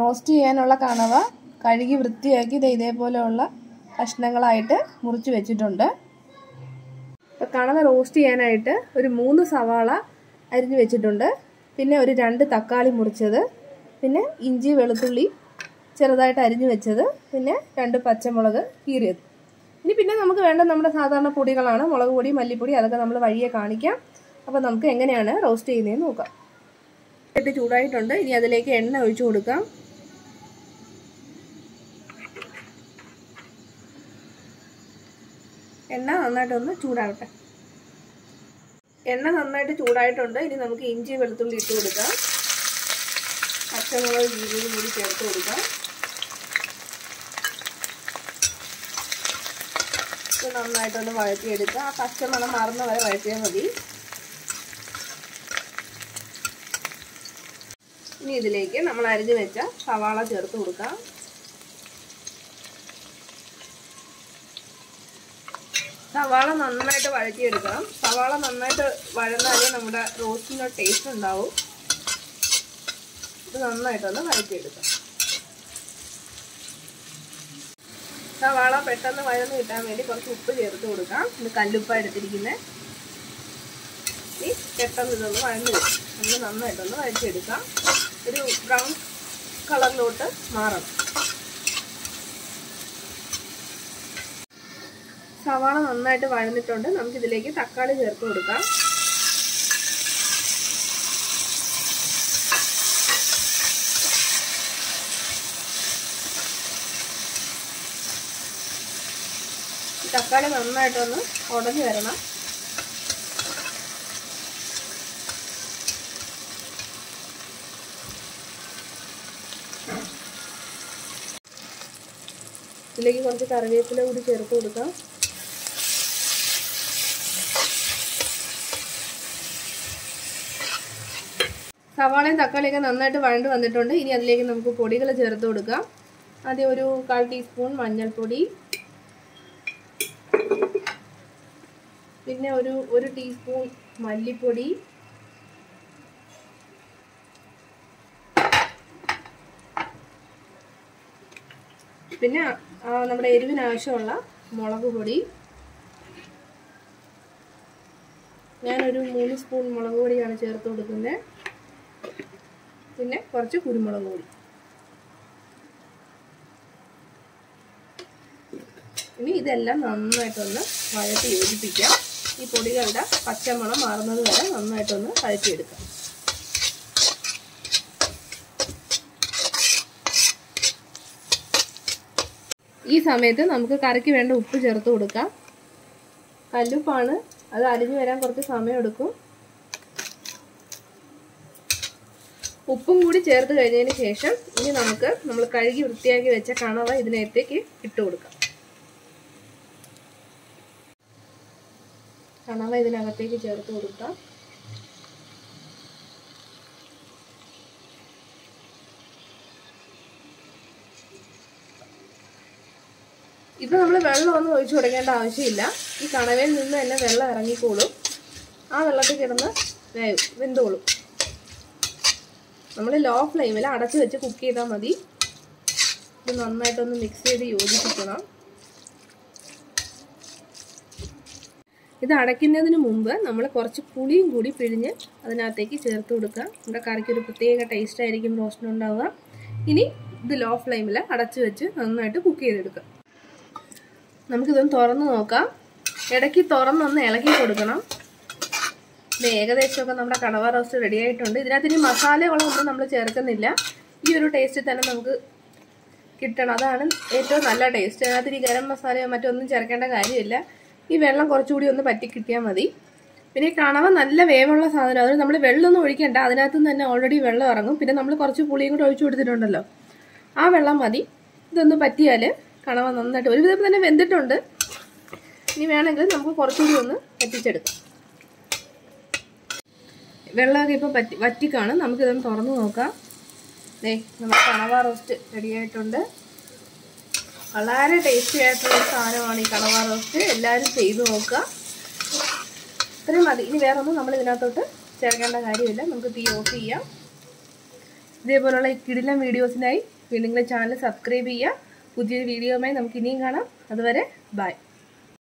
roast ചെയ്യാനുള്ള കണവ കഴുകി വൃത്തിയാക്കി ദേ ഇതേപോലെയുള്ള കഷ്ണങ്ങളായിട്ട് മുറിച്ച് വെച്ചിട്ടുണ്ട് അപ്പോൾ കണവ റോസ്റ്റ് ചെയ്യാനായിട്ട് ഒരു മൂന്ന് സവാള അരിഞ്ഞു വെച്ചിട്ടുണ്ട് പിന്നെ ഒരു രണ്ട് തക്കാളി മുറിച്ചത് പിന്നെ ഇഞ്ചി വെളുത്തുള്ളി ചെറുതായിട്ട് അരിഞ്ഞു വെച്ചത് പിന്നെ രണ്ട് പച്ചമുളക് കീറിയത് ഇനി പിന്നെ നമുക്ക് വേണ്ട നമ്മുടെ സാധാരണ പൊടികളാണ് മുളക് പൊടി മല്ലിപ്പൊടി അതൊക്കെ നമ്മൾ വഴിയെ കാണിക്കാം അപ്പോൾ നമുക്ക് എങ്ങനെയാണ് റോസ്റ്റ് ചെയ്യുന്നതെന്ന് നോക്കാം ഇട്ട് ചൂടായിട്ടുണ്ട് ഇനി അതിലേക്ക് എണ്ണ ഒഴിച്ചു കൊടുക്കാം എണ്ണ നന്നായിട്ടൊന്ന് ചൂടാകട്ടെ എണ്ണ നന്നായിട്ട് ചൂടായിട്ടുണ്ട് ഇനി നമുക്ക് ഇഞ്ചി വെളുത്തുള്ളി ഇട്ട് കൊടുക്കാം പച്ചമുളക് ജീരകം കൂടി ചേർത്ത് കൊടുക്കാം ഇത് നന്നായിട്ടൊന്ന് വഴറ്റിയെടുക്കുക ആ പച്ചമണം മാറുന്ന വരെ വഴറ്റിയാൽ മതി ഇനി ഇതിലേക്ക് നമ്മൾ അരിഞ്ഞു വെച്ച സവാള ചേർത്ത് കൊടുക്കാം സവാള നന്നായിട്ട് വഴറ്റിയെടുക്കണം സവാള നന്നായിട്ട് വഴന്നാലേ നമ്മുടെ റോസ്റ്റിൻ്റെ ടേസ്റ്റ് ഉണ്ടാവും ഇത് നന്നായിട്ടൊന്ന് വഴറ്റിയെടുക്കാം സവാള പെട്ടെന്ന് വഴന്ന് കിട്ടാൻ വേണ്ടി കുറച്ച് ഉപ്പ് ചേർത്ത് കൊടുക്കാം ഇത് കല്ലുപ്പ എടുത്തിരിക്കുന്നത് ഈ പെട്ടെന്ന് ഇതൊന്ന് വഴന്ന് വരും നമ്മൾ നന്നായിട്ടൊന്ന് വഴറ്റിയെടുക്കാം ഒരു ബ്രൗൺ കളറിലോട്ട് മാറണം സവാള നന്നായിട്ട് വഴന്നിട്ടുണ്ട് നമുക്കിതിലേക്ക് തക്കാളി ചേർത്ത് കൊടുക്കാം തക്കാളി നന്നായിട്ടൊന്ന് ഉടഞ്ഞു വരണം ഇതിലേക്ക് കുറച്ച് കറിവേപ്പില കൂടി ചേർത്ത് കൊടുക്കാം സവാളയും തക്കാളിയൊക്കെ നന്നായിട്ട് വഴണ്ട് വന്നിട്ടുണ്ട് ഇനി അതിലേക്ക് നമുക്ക് പൊടികൾ ചേർത്ത് കൊടുക്കാം ആദ്യം ഒരു കാൽ ടീസ്പൂൺ മഞ്ഞൾപ്പൊടി പിന്നെ ഒരു ഒരു ടീസ്പൂൺ മല്ലിപ്പൊടി പിന്നെ നമ്മുടെ എരിവിന് ആവശ്യമുള്ള മുളക് പൊടി ഞാനൊരു മൂന്ന് സ്പൂൺ മുളക് പൊടിയാണ് ചേർത്ത് കൊടുക്കുന്നത് പിന്നെ കുറച്ച് കുരുമുളക് പൊടി ഇനി ഇതെല്ലാം നന്നായിട്ടൊന്ന് വഴറ്റി യോജിപ്പിക്കാം ഈ പൊടികളുടെ പച്ചമണം മാറുന്നത് വരെ നന്നായിട്ടൊന്ന് വഴറ്റിയെടുക്കാം ഈ സമയത്ത് നമുക്ക് കറിക്ക് വേണ്ട ഉപ്പ് ചേർത്ത് കൊടുക്കാം കല്ലുപ്പാണ് അത് അരിഞ്ഞു വരാൻ കുറച്ച് സമയം എടുക്കും ഉപ്പും കൂടി ചേർത്ത് കഴിഞ്ഞതിന് ശേഷം ഇനി നമുക്ക് നമ്മൾ കഴുകി വൃത്തിയാക്കി വെച്ച കണവ ഇതിനകത്തേക്ക് ഇട്ട് കൊടുക്കാം കണവ ഇതിനകത്തേക്ക് ചേർത്ത് കൊടുക്കാം ഇത് നമ്മൾ വെള്ളമൊന്നും ഒഴിച്ചു കൊടുക്കേണ്ട ആവശ്യമില്ല ഈ കണവയിൽ നിന്ന് തന്നെ വെള്ളം ഇറങ്ങിക്കോളും ആ വെള്ളത്തിൽ കിടന്ന് വേവും വെന്തോളും നമ്മൾ ലോ ഫ്ലെയിമിൽ അടച്ചു വെച്ച് കുക്ക് ചെയ്താൽ മതി ഇത് നന്നായിട്ടൊന്ന് മിക്സ് ചെയ്ത് യോജിപ്പിക്കണം ഇത് അടയ്ക്കുന്നതിന് മുമ്പ് നമ്മൾ കുറച്ച് പുളിയും കൂടി പിഴിഞ്ഞ് അതിനകത്തേക്ക് ചേർത്ത് കൊടുക്കുക നമ്മുടെ കറിക്ക് ഒരു പ്രത്യേക ടേസ്റ്റ് ആയിരിക്കും റോസ്റ്റിനുണ്ടാവുക ഇനി ഇത് ലോ ഫ്ലെയിമിൽ അടച്ചു വെച്ച് നന്നായിട്ട് കുക്ക് ചെയ്തെടുക്കുക നമുക്കിതൊന്ന് തുറന്ന് നോക്കാം ഇടയ്ക്ക് തുറന്നൊന്ന് ഇളക്കി കൊടുക്കണം ഇത് ഏകദേശമൊക്കെ നമ്മുടെ കണവ റോസ്റ്റ് റെഡി ആയിട്ടുണ്ട് ഇതിനകത്ത് ഇനി മസാലകളൊന്നും നമ്മൾ ചേർക്കുന്നില്ല ഈ ഒരു ടേസ്റ്റിൽ തന്നെ നമുക്ക് കിട്ടണം അതാണ് ഏറ്റവും നല്ല ടേസ്റ്റ് അതിനകത്ത് ഈ ഗരം മസാലയോ മറ്റൊന്നും ചേർക്കേണ്ട കാര്യമില്ല ഈ വെള്ളം കുറച്ചുകൂടി ഒന്ന് പറ്റി കിട്ടിയാൽ മതി പിന്നെ ഈ കണവ നല്ല വേവുള്ള സാധനം അതിന് നമ്മൾ വെള്ളമൊന്നും ഒഴിക്കേണ്ട അതിനകത്ത് നിന്ന് തന്നെ ഓൾറെഡി വെള്ളം ഇറങ്ങും പിന്നെ നമ്മൾ കുറച്ച് പുളിയും കൂടി ഒഴിച്ചു കൊടുത്തിട്ടുണ്ടല്ലോ ആ വെള്ളം മതി ഇതൊന്ന് പറ്റിയാൽ കണവ നന്നായിട്ട് ഒരുവിധം തന്നെ വെന്തിട്ടുണ്ട് ഇനി വേണമെങ്കിൽ നമുക്ക് കുറച്ചുകൂടി ഒന്ന് പറ്റിച്ചെടുക്കാം വെള്ളമൊക്കെ ഇപ്പോൾ പറ്റി വറ്റിക്കാണ് നമുക്കിതൊന്ന് തുറന്ന് നോക്കാം ദേ നമ്മുടെ കണവ റോസ്റ്റ് റെഡി ആയിട്ടുണ്ട് വളരെ ടേസ്റ്റി ആയിട്ടുള്ള ഒരു സാധനമാണ് ഈ കണവ റോസ്റ്റ് എല്ലാവരും ചെയ്തു നോക്കുക ഇത്രയും മതി ഇനി വേറെ ഒന്നും നമ്മൾ ഇതിനകത്തോട്ട് ചേർക്കേണ്ട കാര്യമില്ല നമുക്ക് തീ ഓഫ് ചെയ്യാം ഇതേപോലുള്ള ഈ കിടിലം വീഡിയോസിനായി വീണ്ടും ചാനൽ സബ്സ്ക്രൈബ് ചെയ്യുക പുതിയൊരു വീഡിയോയുമായി നമുക്ക് ഇനിയും കാണാം അതുവരെ ബൈ